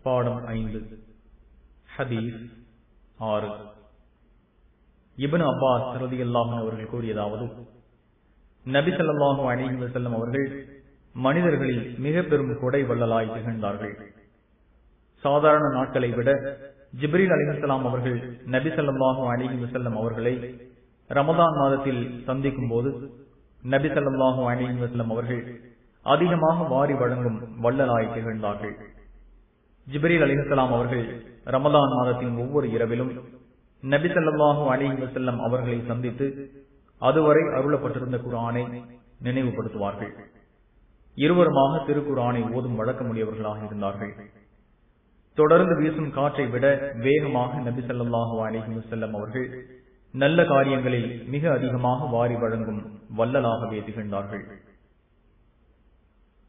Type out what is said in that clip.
பாடம் ஐந்து ஹதீஸ் ஆறு இபன் அப்பாஸ் ரதியல்லாஹு அவர்கள் கூறியதாவது நபி ஸல்லல்லாஹு அலைஹி வஸல்லம் அவர்கள் மனிதர்களில் மிக பெரும் கொடை வள்ளலாய் திகழ்ந்தார்கள் சாதாரண நாட்களை விட ஜிப்ரீல் அலிஹலாம் அவர்கள் நபி ஸல்லல்லாஹு அலைஹி வஸல்லம் அவர்களை ரமதான் மாதத்தில் சந்திக்கும் போது நபி ஸல்லல்லாஹு அலைஹி வஸல்லம் அவர்கள் அதிகமாக வாரி வழங்கும் வள்ளலாய் திகழ்ந்தார்கள் ஜிப்ரீல் அலிஹலாம் அவர்கள் ரமதான் மாதத்தின் ஒவ்வொரு இரவிலும் நபி ஸல்லல்லாஹு அலைஹி வஸல்லம் அவர்களை சந்தித்து அதுவரை அருளப்பட்டிருந்த குரானை நினைவுபடுத்துவார்கள் இருவருமாக திருக்குரானை ஓதும் வழக்கமுடையவர்களாக இருந்தார்கள் தொடர்ந்து வீசும் காற்றை விட வேகமாக நபி ஸல்லல்லாஹு அலைஹி வஸல்லம் அவர்கள் நல்ல காரியங்களில் மிக அதிகமாக வாரி வழங்கும் வல்லலாகவே திகழ்ந்தார்கள்